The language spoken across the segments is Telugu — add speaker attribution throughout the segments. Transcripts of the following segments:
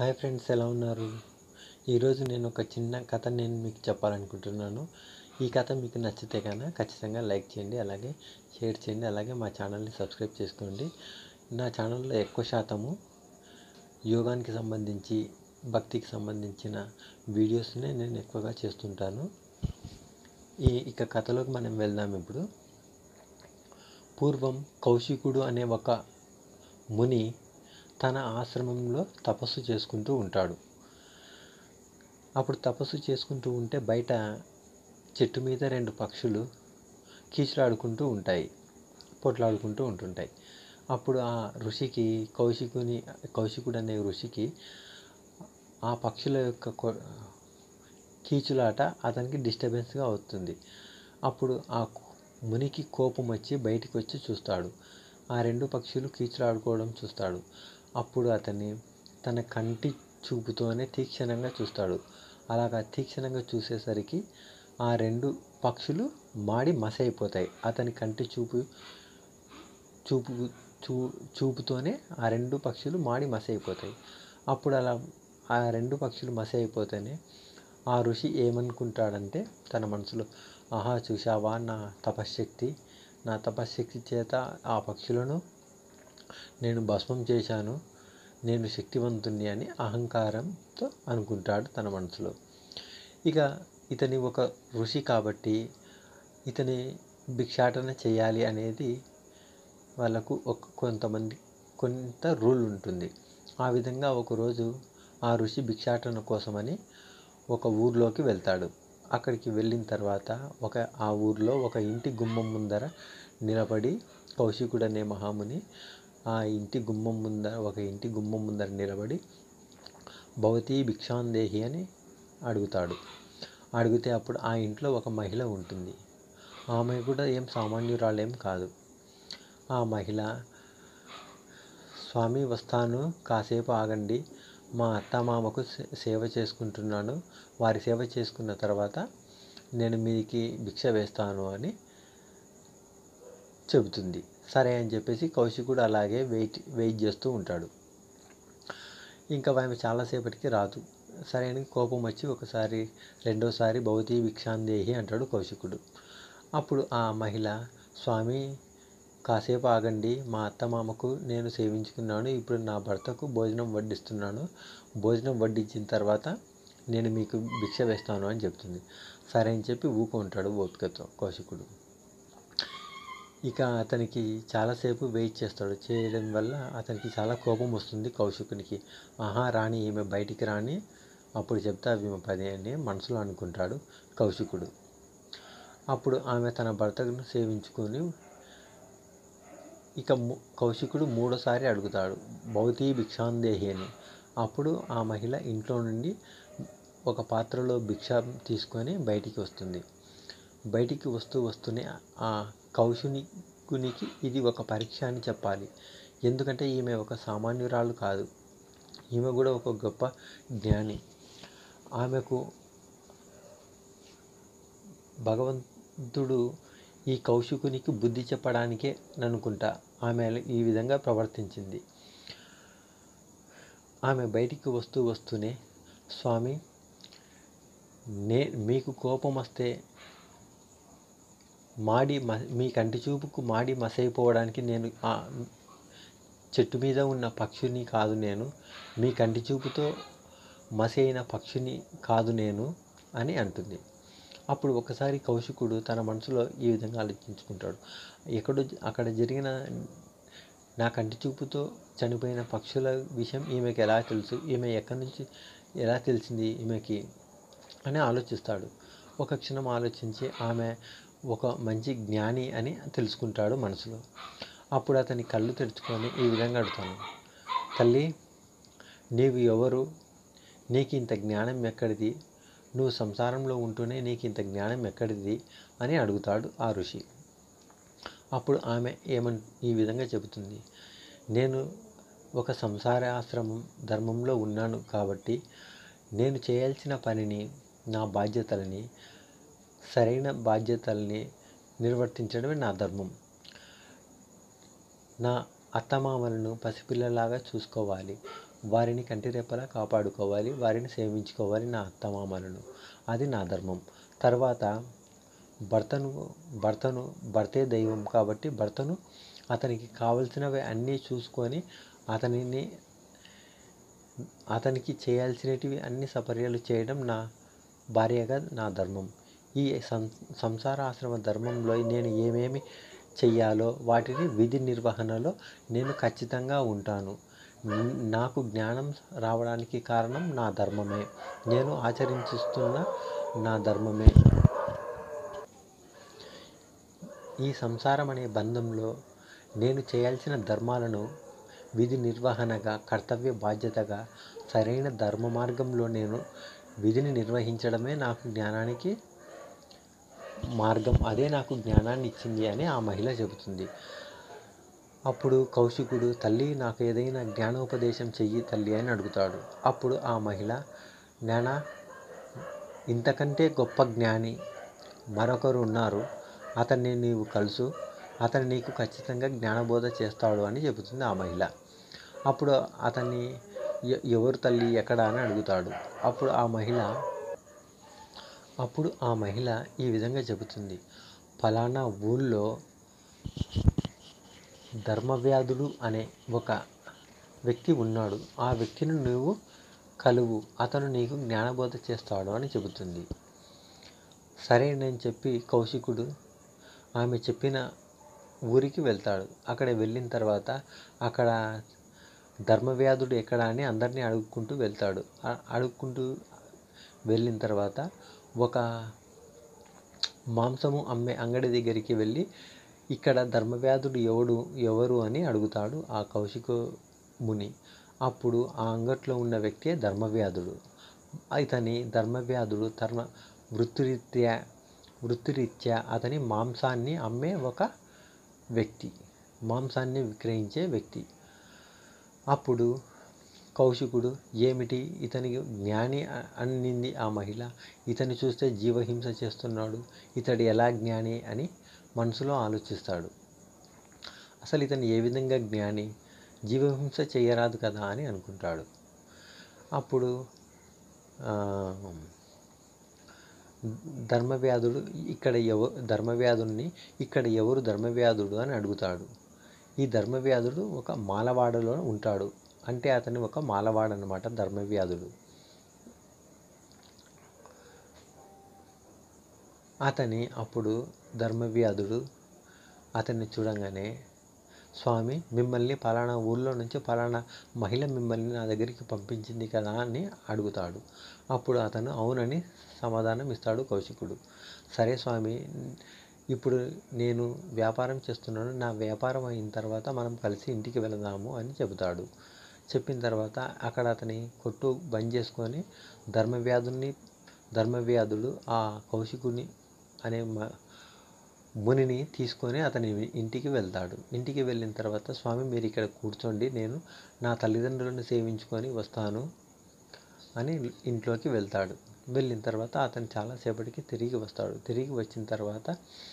Speaker 1: హాయ్ ఫ్రెండ్స్ ఎలా ఉన్నారు ఈరోజు నేను ఒక చిన్న కథ నేను మీకు చెప్పాలనుకుంటున్నాను ఈ కథ మీకు నచ్చితే కనుక ఖచ్చితంగా లైక్ చేయండి అలాగే షేర్ చేయండి అలాగే మా ఛానల్ని సబ్స్క్రైబ్ చేసుకోండి నా ఛానల్లో ఎక్కువ శాతము యోగానికి సంబంధించి భక్తికి సంబంధించిన వీడియోస్నే నేను ఎక్కువగా చేస్తుంటాను ఈ ఇక కథలోకి మనం వెళ్దాం ఇప్పుడు పూర్వం కౌశికుడు అనే ఒక ముని తన ఆశ్రమంలో తపస్సు చేసుకుంటూ ఉంటాడు అప్పుడు తపస్సు చేసుకుంటూ ఉంటే బయట చెట్టు మీద రెండు పక్షులు కీచులాడుకుంటూ ఉంటాయి పొట్లాడుకుంటూ ఉంటుంటాయి అప్పుడు ఆ ఋషికి కౌశికుని కౌశికుడు అనే ఋషికి ఆ పక్షుల యొక్క కొ- కీచులాట అతనికి డిస్టర్బెన్స్గా అవుతుంది అప్పుడు ఆ మునికి కోపం వచ్చి బయటికి వచ్చి చూస్తాడు ఆ రెండు పక్షులు కీచులాడుకోవడం చూస్తాడు అప్పుడు అతన్ని తన కంటి చూపుతోనే తీక్షణంగా చూస్తాడు అలాగా తీక్షణంగా చూసేసరికి ఆ రెండు పక్షులు మాడి మసైపోతాయి అతని కంటి చూపు చూపు చూ చూపుతోనే ఆ రెండు పక్షులు మాడి మసైపోతాయి అప్పుడు అలా ఆ రెండు పక్షులు మసి అయిపోతేనే ఆ ఋషి ఏమనుకుంటాడంటే తన మనసులో ఆహా చూశావా నా తపశ్శక్తి నా తపశ్శక్తి చేత ఆ పక్షులను నేను భస్మం చేశాను నేను శక్తివంతుణ్ణి అని అహంకారంతో అనుకుంటాడు తన మనసులో ఇక ఇతని ఒక ఋషి కాబట్టి ఇతని భిక్షాటన చేయాలి అనేది వాళ్ళకు ఒక కొంతమంది కొంత రూల్ ఉంటుంది ఆ విధంగా ఒకరోజు ఆ ఋషి భిక్షాటన కోసమని ఒక ఊర్లోకి వెళ్తాడు అక్కడికి వెళ్ళిన తర్వాత ఒక ఆ ఊర్లో ఒక ఇంటి గుమ్మం ముందర నిలబడి కౌశికుడు అనే మహాముని ఆ ఇంటి గుమ్మం ముందర ఒక ఇంటి గుమ్మం ముందర నిలబడి భవతి భిక్షాందేహి అని అడుగుతాడు అడిగితే అప్పుడు ఆ ఇంట్లో ఒక మహిళ ఉంటుంది ఆమె కూడా ఏం సామాన్యురాలేం కాదు ఆ మహిళ స్వామి వస్తాను కాసేపు ఆగండి మా అత్తమామకు సే- సేవ చేసుకుంటున్నాను వారి సేవ చేసుకున్న తర్వాత నేను మీకు భిక్ష వేస్తాను అని చెబుతుంది సరే అని చెప్పేసి కౌశికుడు అలాగే వెయిట్ వెయిట్ చేస్తూ ఉంటాడు ఇంకా ఆమె చాలాసేపటికి రాదు సరే అని కోపం వచ్చి ఒకసారి రెండోసారి భౌతి భిక్షాందేహి అంటాడు కౌశికుడు అప్పుడు ఆ మహిళ స్వామి కాసేపు ఆగండి మా అత్తమామకు నేను సేవించుకున్నాను ఇప్పుడు నా భర్తకు భోజనం వడ్డిస్తున్నాను భోజనం వడ్డించిన తర్వాత నేను మీకు భిక్ష వేస్తాను అని చెప్తుంది సరే అని చెప్పి ఊకుంటాడు ఓపికతో కౌశికుడు ఇక అతనికి చాలాసేపు వెయిట్ చేస్తాడు చేయడం వల్ల అతనికి చాలా కోపం వస్తుంది కౌశికునికి ఆహా రాణి ఈమె బయటికి రాని అప్పుడు చెప్తా ఈమె పని అని మనసులో అనుకుంటాడు కౌశికుడు అప్పుడు ఆమె తన భర్తను సేవించుకొని ఇక ము- కౌశికుడు మూడోసారి అడుగుతాడు భౌతి భిక్షాందేహి అని అప్పుడు ఆ మహిళ ఇంట్లో నుండి ఒక పాత్రలో భిక్ష తీసుకొని బయటికి వస్తుంది బయటికి వస్తూ వస్తూనే ఆ కౌశునికునికి ఇది ఒక పరీక్ష అని చెప్పాలి ఎందుకంటే ఈమె ఒక సామాన్యురాలు కాదు ఈమె కూడా ఒక గొప్ప జ్ఞాని ఆమెకు భగవంతుడు ఈ కౌశికునికి బుద్ధి చెప్పడానికే అనుకుంటా ఆమె ఈ విధంగా ప్రవర్తించింది ఆమె బయటికి వస్తూ వస్తూనే స్వామి నే మీకు కోపం వస్తే మాడి మ మీ కంటి చూపుకు మాడి మసైపోవడానికి నేను ఆ చెట్టు మీద ఉన్న పక్షిని కాదు నేను మీ కంటి చూపుతో మసైన పక్షిని కాదు నేను అని అంటుంది అప్పుడు ఒకసారి కౌశికుడు తన మనసులో ఈ విధంగా ఆలోచించుకుంటాడు ఎక్కడో అక్కడ జరిగిన నా కంటి చూపుతో చనిపోయిన పక్షుల విషయం ఈమెకి ఎలా తెలుసు ఈమె ఎక్కడి నుంచి ఎలా తెలిసింది ఈమెకి అని ఆలోచిస్తాడు ఒక క్షణం ఆలోచించి ఆమె ఒక మంచి జ్ఞాని అని తెలుసుకుంటాడు మనసులో అప్పుడు అతని కళ్ళు తెరుచుకొని ఈ విధంగా అడుగుతాను తల్లి నీవు ఎవరు నీకు ఇంత జ్ఞానం ఎక్కడిది నువ్వు సంసారంలో ఉంటూనే నీకు ఇంత జ్ఞానం ఎక్కడిది అని అడుగుతాడు ఆ ఋషి అప్పుడు ఆమె ఏమన్ ఈ విధంగా చెబుతుంది నేను ఒక సంసార ఆశ్రమం ధర్మంలో ఉన్నాను కాబట్టి నేను చేయాల్సిన పనిని నా బాధ్యతలని సరైన బాధ్యతల్ని నిర్వర్తించడమే నా ధర్మం నా అత్తమామలను పసిపిల్లలాగా చూసుకోవాలి వారిని కంటిరెప్పలా కాపాడుకోవాలి వారిని సేవించుకోవాలి నా అత్తమామలను అది నా ధర్మం తర్వాత భర్తను భర్తను భర్తే దైవం కాబట్టి భర్తను అతనికి కావలసినవి అన్నీ చూసుకొని అతనిని అతనికి చేయాల్సినటివి అన్ని సపర్యలు చేయడం నా భార్యగా నా ధర్మం ఈ సం సంసార ఆశ్రమ ధర్మంలో నేను ఏమేమి చెయ్యాలో వాటిని విధి నిర్వహణలో నేను ఖచ్చితంగా ఉంటాను న్- నాకు జ్ఞానం రావడానికి కారణం నా ధర్మమే నేను ఆచరించిస్తున్న నా ధర్మమే ఈ సంసారం అనే బంధంలో నేను చేయాల్సిన ధర్మాలను విధి నిర్వహణగా కర్తవ్య బాధ్యతగా సరైన ధర్మ మార్గంలో నేను విధిని నిర్వహించడమే నాకు జ్ఞానానికి మార్గం అదే నాకు జ్ఞానాన్ని ఇచ్చింది అని ఆ మహిళ చెబుతుంది అప్పుడు కౌశికుడు తల్లి నాకు ఏదైనా జ్ఞానోపదేశం చెయ్యి తల్లి అని అడుగుతాడు అప్పుడు ఆ మహిళ జ్ఞాన ఇంతకంటే గొప్ప జ్ఞాని మరొకరు ఉన్నారు అతన్ని నీవు కలుసు అతను నీకు ఖచ్చితంగా జ్ఞానబోధ చేస్తాడు అని చెబుతుంది ఆ మహిళ అప్పుడు అతన్ని "ఎ- ఎవరు తల్లి ఎక్కడ అని అడుగుతాడు అప్పుడు ఆ మహిళ అప్పుడు ఆ మహిళ ఈ విధంగా చెబుతుంది ఫలానా ఊళ్ళో ధర్మవ్యాధుడు అనే ఒక వ్యక్తి ఉన్నాడు ఆ వ్యక్తిని నువ్వు కలువు అతను నీకు జ్ఞానబోధ చేస్తాడు అని చెబుతుంది సరే నేను చెప్పి కౌశికుడు ఆమె చెప్పిన ఊరికి వెళ్తాడు అక్కడ వెళ్ళిన తర్వాత అక్కడ ధర్మవ్యాధుడు ఎక్కడ అని అందరినీ అడుక్కుంటూ వెళ్తాడు ఆ- అడుక్కుంటూ వెళ్ళిన తర్వాత ఒక మాంసము అమ్మే అంగడి దగ్గరికి వెళ్ళి ఇక్కడ ధర్మవ్యాధుడు ఎవడు ఎవరు అని అడుగుతాడు ఆ కౌశిక ముని అప్పుడు ఆ అంగట్లో ఉన్న వ్యక్తే ధర్మవ్యాధుడు ఇతని ధర్మవ్యాధుడు ధర్మ వృత్తిరీత్యా వృత్తిరీత్యా అతని మాంసాన్ని అమ్మే ఒక వ్యక్తి మాంసాన్ని విక్రయించే వ్యక్తి అప్పుడు కౌశికుడు ఏమిటి ఇతనికి జ్ఞాని అ- అన్నింది ఆ మహిళ ఇతని చూస్తే జీవహింస చేస్తున్నాడు ఇతడు ఎలా జ్ఞాని అని మనసులో ఆలోచిస్తాడు అసలు ఇతను ఏ విధంగా జ్ఞాని జీవహింస చేయరాదు కదా అని అనుకుంటాడు అప్పుడు ఆ, ధర్మవ్యాధుడు ఇక్కడ ఎవ ధర్మవ్యాధుడిని ఇక్కడ ఎవరు ధర్మవ్యాధుడు అని అడుగుతాడు ఈ ధర్మవ్యాధుడు ఒక మాలవాడలో ఉంటాడు అంటే అతను ఒక మాలవాడు అన్నమాట ధర్మవ్యాధుడు అతని అప్పుడు ధర్మవ్యాధుడు అతన్ని చూడంగానే స్వామి మిమ్మల్ని పలానా ఊళ్ళో నుంచి పలానా మహిళ మిమ్మల్ని నా దగ్గరికి పంపించింది కదా అని అడుగుతాడు అప్పుడు అతను అవునని సమాధానం ఇస్తాడు కౌశికుడు సరే స్వామి ఇప్పుడు నేను వ్యాపారం చేస్తున్నాను నా వ్యాపారం అయిన తర్వాత మనం కలిసి ఇంటికి వెళదాము అని చెబుతాడు చెప్పిన తర్వాత అక్కడ అతని కొట్టు బంద్ చేసుకొని ధర్మవ్యాధుని ధర్మవ్యాధుడు ఆ కౌశికుని అనే మ- మునిని తీసుకొని అతని ఇంటికి వెళ్తాడు ఇంటికి వెళ్ళిన తర్వాత స్వామి మీరు ఇక్కడ కూర్చోండి నేను నా తల్లిదండ్రులను సేవించుకొని వస్తాను అని ఇంట్లోకి వెళ్తాడు వెళ్ళిన తర్వాత అతను చాలాసేపటికి తిరిగి వస్తాడు తిరిగి వచ్చిన తర్వాత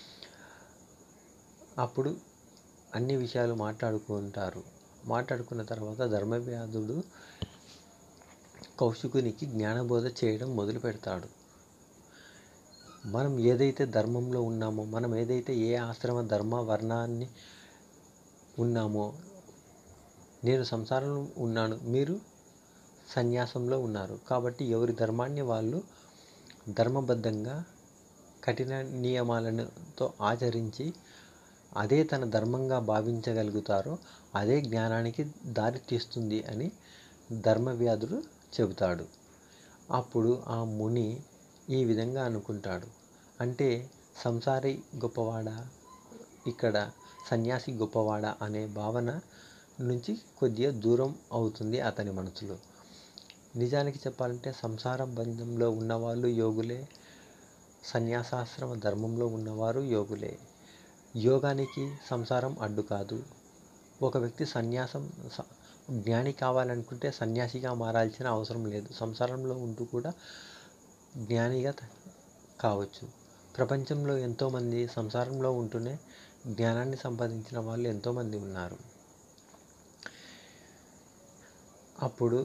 Speaker 1: అప్పుడు అన్ని విషయాలు మాట్లాడుకుంటారు మాట్లాడుకున్న తర్వాత ధర్మవ్యాధుడు కౌశికునికి జ్ఞానబోధ చేయడం మొదలు పెడతాడు మనం ఏదైతే ధర్మంలో ఉన్నామో మనం ఏదైతే ఏ ఆశ్రమ ధర్మ వర్ణాన్ని ఉన్నామో నేను సంసారంలో ఉన్నాను మీరు సన్యాసంలో ఉన్నారు కాబట్టి ఎవరి ధర్మాన్ని వాళ్ళు ధర్మబద్ధంగా కఠిన నియమాలతో ఆచరించి అదే తన ధర్మంగా భావించగలుగుతారో అదే జ్ఞానానికి దారి తీస్తుంది అని ధర్మవ్యాధుడు చెబుతాడు అప్పుడు ఆ ముని ఈ విధంగా అనుకుంటాడు అంటే సంసారి గొప్పవాడా ఇక్కడ సన్యాసి గొప్పవాడా అనే భావన నుంచి కొద్దిగా దూరం అవుతుంది అతని మనసులో నిజానికి చెప్పాలంటే సంసార బంధంలో ఉన్నవాళ్ళు యోగులే సన్యాసాశ్రమ ధర్మంలో ఉన్నవారు యోగులే యోగానికి సంసారం అడ్డు కాదు ఒక వ్యక్తి సన్యాసం స- జ్ఞాని కావాలనుకుంటే సన్యాసిగా మారాల్సిన అవసరం లేదు సంసారంలో ఉంటూ కూడా జ్ఞానిగా త- కావచ్చు ప్రపంచంలో ఎంతోమంది సంసారంలో ఉంటూనే జ్ఞానాన్ని సంపాదించిన వాళ్ళు ఎంతోమంది ఉన్నారు అప్పుడు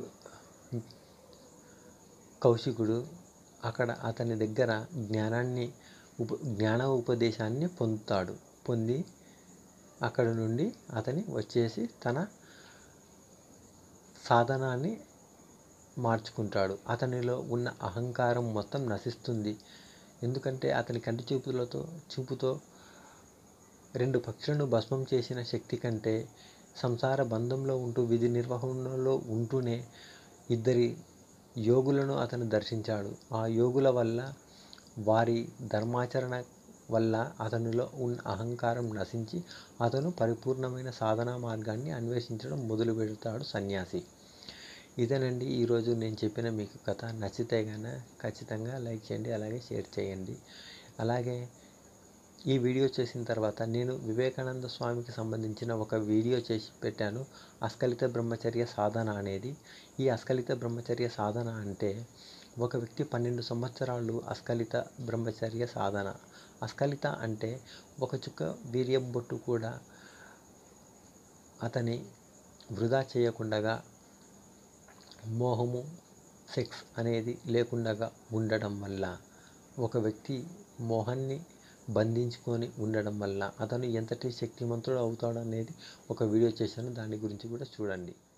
Speaker 1: కౌశికుడు అక్కడ అతని దగ్గర జ్ఞానాన్ని ఉప జ్ఞాన ఉపదేశాన్ని పొందుతాడు పొంది అక్కడ నుండి అతని వచ్చేసి తన సాధనాన్ని మార్చుకుంటాడు అతనిలో ఉన్న అహంకారం మొత్తం నశిస్తుంది ఎందుకంటే అతని కంటి చూపులతో చూపుతో రెండు పక్షులను భస్మం చేసిన శక్తి కంటే సంసార బంధంలో ఉంటూ విధి నిర్వహణలో ఉంటూనే ఇద్దరి యోగులను అతను దర్శించాడు ఆ యోగుల వల్ల వారి ధర్మాచరణ వల్ల అతనిలో ఉన్న అహంకారం నశించి అతను పరిపూర్ణమైన సాధనా మార్గాన్ని అన్వేషించడం మొదలు పెడతాడు సన్యాసి ఇదేనండి ఈరోజు నేను చెప్పిన మీకు కథ నచ్చితే కనుక ఖచ్చితంగా లైక్ చేయండి అలాగే షేర్ చేయండి అలాగే ఈ వీడియో చేసిన తర్వాత నేను వివేకానంద స్వామికి సంబంధించిన ఒక వీడియో చేసి పెట్టాను అస్కలిత బ్రహ్మచర్య సాధన అనేది ఈ అస్కలిత బ్రహ్మచర్య సాధన అంటే ఒక వ్యక్తి పన్నెండు సంవత్సరాలు అస్కలిత బ్రహ్మచర్య సాధన అస్కలిత అంటే ఒక చుక్క వీర్యం బొట్టు కూడా అతని వృధా చేయకుండా మోహము సెక్స్ అనేది లేకుండా ఉండడం వల్ల ఒక వ్యక్తి మోహాన్ని బంధించుకొని ఉండడం వల్ల అతను ఎంతటి శక్తిమంతుడు అవుతాడు అనేది ఒక వీడియో చేశాను దాని గురించి కూడా చూడండి